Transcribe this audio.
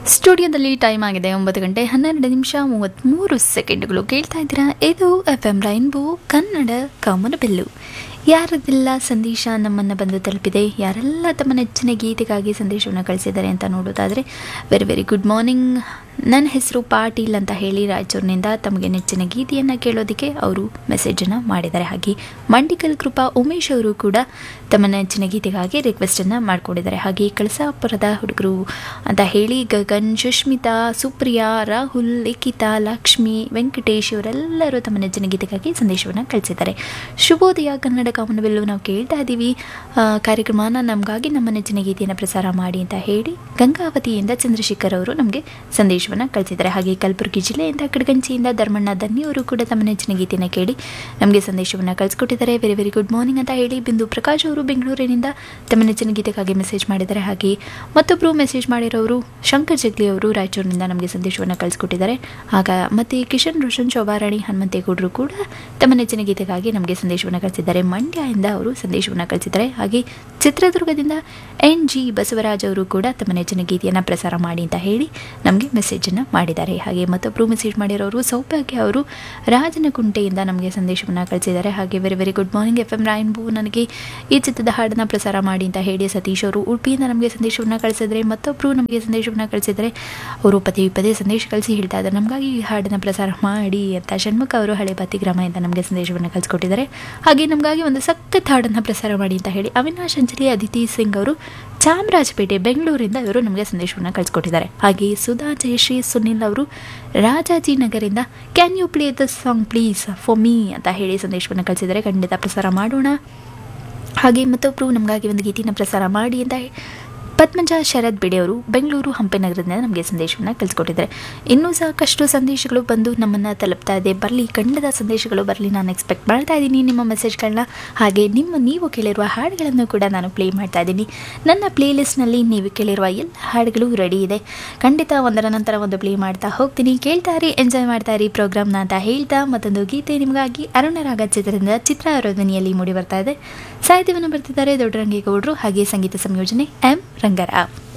ಸ್ಟುಡಿಯೋದಲ್ಲಿ ಟೈಮ್ ಆಗಿದೆ ಒಂಬತ್ತು ಗಂಟೆ ಹನ್ನೆರಡು ನಿಮಿಷ ಮೂವತ್ತ್ಮೂರು ಸೆಕೆಂಡ್ಗಳು ಕೇಳ್ತಾ ಇದ್ದೀರಾ ಇದು ಎಫ್ ಎಂ ರೈನ್ಬೋ ಕನ್ನಡ ಕಾಮನಬಿಲ್ಲು ಯಾರದೆಲ್ಲ ಸಂದೇಶ ನಮ್ಮನ್ನು ಬಂದು ತಲುಪಿದೆ ಯಾರೆಲ್ಲ ತಮ್ಮ ನೆಚ್ಚಿನ ಗೀತೆಗಾಗಿ ಸಂದೇಶವನ್ನು ಕಳಿಸಿದ್ದಾರೆ ಅಂತ ನೋಡೋದಾದರೆ ವೆರಿ ವೆರಿ ಗುಡ್ ಮಾರ್ನಿಂಗ್ ನನ್ನ ಹೆಸರು ಪಾಟೀಲ್ ಅಂತ ಹೇಳಿ ರಾಯಚೂರಿನಿಂದ ತಮಗೆ ನೆಚ್ಚಿನ ಗೀತೆಯನ್ನು ಕೇಳೋದಕ್ಕೆ ಅವರು ಮೆಸೇಜನ್ನು ಮಾಡಿದ್ದಾರೆ ಹಾಗೆ ಮಂಡಿಕಲ್ ಕೃಪಾ ಉಮೇಶ್ ಅವರು ಕೂಡ ತಮ್ಮ ನೆಚ್ಚಿನ ಗೀತೆಗಾಗಿ ರಿಕ್ವೆಸ್ಟನ್ನು ಮಾಡಿಕೊಂಡಿದ್ದಾರೆ ಹಾಗೆ ಕಳಸಾಪುರದ ಹುಡುಗರು ಅಂತ ಹೇಳಿ ಗಗನ್ ಸುಷ್ಮಿತಾ ಸುಪ್ರಿಯಾ ರಾಹುಲ್ ಲಿಖಿತಾ ಲಕ್ಷ್ಮಿ ವೆಂಕಟೇಶ್ ಇವರೆಲ್ಲರೂ ತಮ್ಮ ನೆಚ್ಚಿನ ಗೀತೆಗಾಗಿ ಸಂದೇಶವನ್ನು ಕಳಿಸಿದ್ದಾರೆ ಶುಭೋದಯ ಕನ್ನಡ ಕಾಮನವೆಲ್ಲೂ ನಾವು ಕೇಳ್ತಾ ಇದ್ದೀವಿ ಆ, ಕಾರ್ಯಕ್ರಮನ ನಮಗಾಗಿ ನಮ್ಮ ನೆಚ್ಚಿನ ಗೀತೆಯನ್ನು ಪ್ರಸಾರ ಮಾಡಿ ಅಂತ ಹೇಳಿ ಗಂಗಾವತಿಯಿಂದ ಚಂದ್ರಶೇಖರ್ ಅವರು ನಮಗೆ ಸಂದೇಶವನ್ನು ಕಳಿಸಿದ್ದಾರೆ ಹಾಗೆ ಕಲಬುರಗಿ ಜಿಲ್ಲೆಯಿಂದ ಕಡಗಂಚಿಯಿಂದ ಧರ್ಮಣ್ಣ ದನ್ನಿ ಅವರು ಕೂಡ ತಮ್ಮ ನೆಚ್ಚಿನ ಗೀತೆಯನ್ನು ಕೇಳಿ ನಮಗೆ ಸಂದೇಶವನ್ನು ಕಳಿಸ್ಕೊಟ್ಟಿದ್ದಾರೆ ವೆರಿ ವೆರಿ ಗುಡ್ ಮಾರ್ನಿಂಗ್ ಅಂತ ಹೇಳಿ ಬಿಂದು ಪ್ರಕಾಶ್ ಅವರು ಬೆಂಗಳೂರಿನಿಂದ ತಮ್ಮ ನೆಚ್ಚಿನ ಗೀತೆಗಾಗಿ ಮೆಸೇಜ್ ಮಾಡಿದ್ದಾರೆ ಹಾಗೆ ಮತ್ತೊಬ್ಬರು ಮೆಸೇಜ್ ಮಾಡಿರೋರು ಶಂಕರ್ ಜಗ್ಲಿ ಅವರು ರಾಯಚೂರಿನಿಂದ ನಮಗೆ ಸಂದೇಶವನ್ನು ಕಳಿಸ್ಕೊಟ್ಟಿದ್ದಾರೆ ಆಗ ಮತ್ತೆ ಕಿಶನ್ ರೋಷನ್ ಶೋಭಾರಾಣಿ ಹನುಮಂತೇಗೌಡರು ಕೂಡ ತಮ್ಮ ನೆಚ್ಚಿನ ಗೀತೆಗಾಗಿ ನಮಗೆ ಸಂದೇಶವನ್ನು ಕಳಿಸಿದ್ದಾರೆ ಮಂಡ್ಯದಿಂದ ಅವರು ಸಂದೇಶವನ್ನು ಕಳಿಸಿದ್ದಾರೆ ಹಾಗೆ ಚಿತ್ರದುರ್ಗದಿಂದ ಎನ್ ಜಿ ಬಸವರಾಜ್ ಅವರು ಕೂಡ ತಮ್ಮ ನೆಚ್ಚಿನ ಗೀತೆಯನ್ನು ಪ್ರಸಾರ ಮಾಡಿ ಅಂತ ಹೇಳಿ ನಮಗೆ ಮೆಸೇಜನ್ನು ಮಾಡಿದ್ದಾರೆ ಹಾಗೆ ಮತ್ತೊಬ್ಬರು ಮೆಸೇಜ್ ಮಾಡಿರೋರು ಸೌಭಾಗ್ಯ ಅವರು ರಾಜನಕುಂಟೆಯಿಂದ ನಮಗೆ ಸಂದೇಶವನ್ನು ಕಳಿಸಿದ್ದಾರೆ ಹಾಗೆ very very good morning F M ರಾಯನ್ಬು ನನಗೆ ಈ ಚಿತ್ರದ ಹಾಡನ್ನು ಪ್ರಸಾರ ಮಾಡಿ ಅಂತ ಹೇಳಿ ಸತೀಶ್ ಅವರು ಉಡುಪಿಯಿಂದ ನಮಗೆ ಸಂದೇಶವನ್ನು ಕಳಿಸಿದರೆ ಮತ್ತೊಬ್ಬರು ನಮಗೆ ಸಂದೇಶವನ್ನು ಕಳಿಸಿದರೆ ಅವರು ಪದೇ ಪದೇ ಸಂದೇಶ ಕಳಿಸಿ ಹೇಳ್ತಾ ಇದ್ದಾರೆ ನಮಗಾಗಿ ಈ ಹಾಡನ್ನು ಪ್ರಸಾರ ಮಾಡಿ ಅಂತ ಷಣ್ಮುಖ ಅವರು ಹಳೆ ಬತ್ತಿ ಗ್ರಾಮದಿಂದ ನಮಗೆ ಸಂದೇಶವನ್ನು ಕಳಿಸ್ಕೊಟ್ಟಿದ್ದಾರೆ ಹಾಗೆ ನಮಗಾಗಿ ಒಂದು ಸಖತ್ ಹಾಡನ್ನು ಪ್ರಸಾರ ಮಾಡಿ ಅಂತ ಹೇಳಿ ಅವಿನಾಶ್ ಅಂಜಲಿ ಅದಿತಿ ಸಿಂಗ್ ಅವರು ಚಾಮರಾಜಪೇಟೆ ಬೆಂಗಳೂರಿಂದ ಇವರು ನಮಗೆ ಸಂದೇಶವನ್ನು ಕಳಿಸ್ಕೊಟ್ಟಿದ್ದಾರೆ ಹಾಗೆ ಸುಧಾ ಜಯಶ್ರೀ ಸುನಿಲ್ ಅವರು ರಾಜಾಜಿನಗರಿಂದ can you play the song please for me ಅಂತ ಹೇಳಿ ಸಂದೇಶವನ್ನು ಕಳಿಸಿದ್ದಾರೆ ಖಂಡಿತ ಪ್ರಸಾರ ಮಾಡೋಣ ಹಾಗೆ ಮತ್ತೊಬ್ಬರು ನಮಗಾಗಿ ಒಂದು ಗೀತಿನ ಪ್ರಸಾರ ಮಾಡಿ ಅಂತ ಪದ್ಮಜ ಶರದ್ ಬೆಡೆಯವರು ಬೆಂಗಳೂರು ಹಂಪೆನಗರದಿಂದ ನಮಗೆ ಸಂದೇಶವನ್ನು ಕಳಿಸ್ಕೊಟ್ಟಿದ್ದಾರೆ ಇನ್ನೂ ಸಾಕಷ್ಟು ಸಂದೇಶಗಳು ಬಂದು ನಮ್ಮನ್ನು ತಲುಪ್ತಾ ಇದೆ ಬರಲಿ ಖಂಡದ ಸಂದೇಶಗಳು ಬರಲಿ ನಾನು ಎಕ್ಸ್ಪೆಕ್ಟ್ ಮಾಡ್ತಾ ಇದ್ದೀನಿ ನಿಮ್ಮ ಮೆಸೇಜ್ಗಳನ್ನ ಹಾಗೆ ನಿಮ್ಮ ನೀವು ಕೇಳಿರುವ ಹಾಡುಗಳನ್ನು ಕೂಡ ನಾನು ಪ್ಲೇ ಮಾಡ್ತಾ ಇದ್ದೀನಿ ನನ್ನ ಪ್ಲೇ ಲಿಸ್ಟ್ನಲ್ಲಿ ನೀವು ಕೇಳಿರುವ ಎಲ್ಲ ಹಾಡುಗಳು ರೆಡಿ ಇದೆ ಖಂಡಿತ ಒಂದರ ನಂತರ ಒಂದು ಪ್ಲೇ ಮಾಡ್ತಾ ಹೋಗ್ತೀನಿ ಕೇಳ್ತಾ ಇರಿ ಎಂಜಾಯ್ ಮಾಡ್ತಾ ಇರಿ ಪ್ರೋಗ್ರಾಮ್ನ ಅಂತ ಹೇಳ್ತಾ ಮತ್ತೊಂದು ಗೀತೆ ನಿಮಗಾಗಿ ಅರುಣರಾಗ ಚಿತ್ರದಿಂದ ಚಿತ್ರ ಧ್ವನಿಯಲ್ಲಿ ಮೂಡಿ ಬರ್ತಾ ಇದೆ ಸಾಹಿತ್ಯವನ್ನು ಬರ್ತಿದ್ದಾರೆ ದೊಡ್ಡರಂಗೇಗೌಡರು ಹಾಗೆ ಸಂಗೀತ ಸಂಯೋಜನೆ ಎಂ ರಂಗರಾವ್